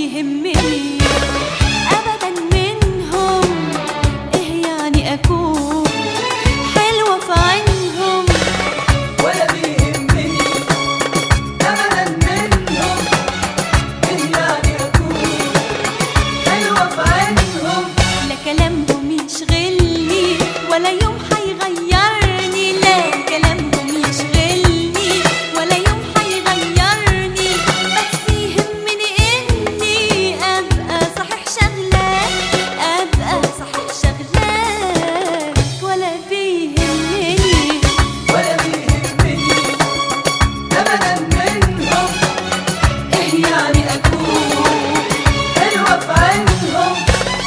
بيهمني ابدا منهم ايه يعني اكون حلوه في عينهم ولا بيهمني أبدا منهم إيه يعني أكون حلوة في عينهم لا كلامهم يشغلني ولا يوم هيغيرني لا كلامهم يشغلني ولا يوم هيغيرني بس يهمني اني ابقى صحيح شغلاك ابقى صحيح شغلاك ولا بيهمني ولا بيهمني أبدا منهم إيه يعني أكون حلوة في عينهم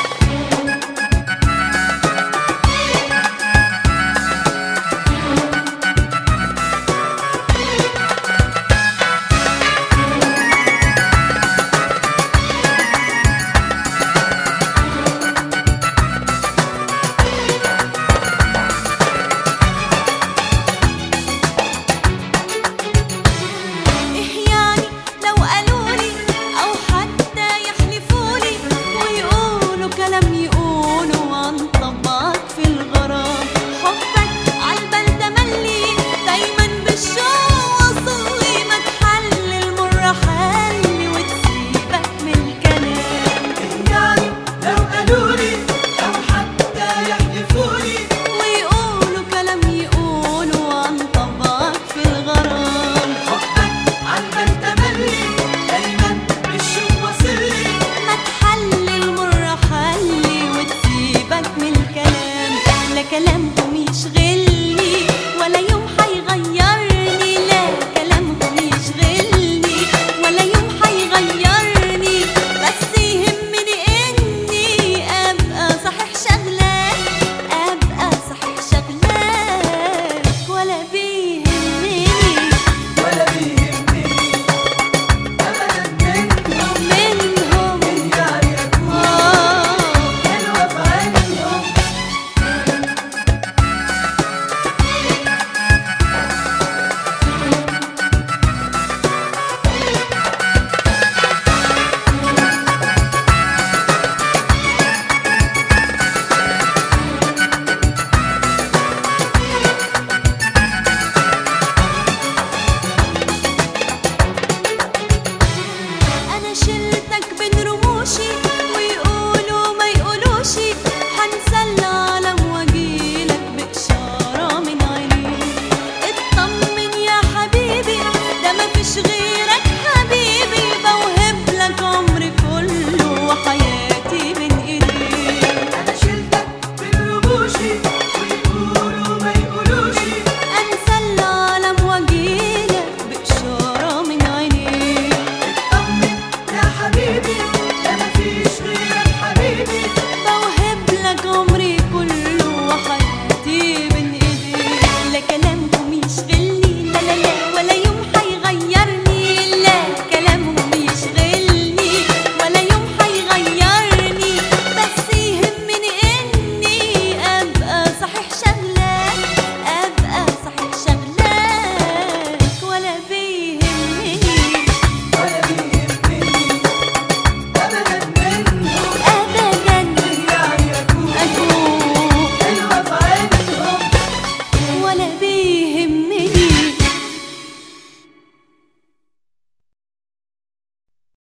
إيه يعني لو قالولي أو حتى يحلفولي ويقولوا كلام يقولوا عن طبعك في الغرام حبك عالبال تملي دايما بالشوق وصلي ما تحل المر حل وتسيبك من الكلام إيه يعني لو قالولي أو حتى يحلفولي ويقولوا كلام يقولوا عن طبعك في الغرام حبك عالبال تملي دايما بالشوق واصلي ما تحل المر حلي وتسيبك من الكلام لا كلامهم يشغلني ولا يوم هيغيرني لا كلامهم يشغلني ولا يوم هيغيرني بس يهمني اني ابقى صحيح شغلاك ابقى صحيح شغلاك ولا بيهمني ولا بيهمني أبدا منهم منهم إيه يعني أكون آه حلوة في عينهم انا شلتك بين رموشي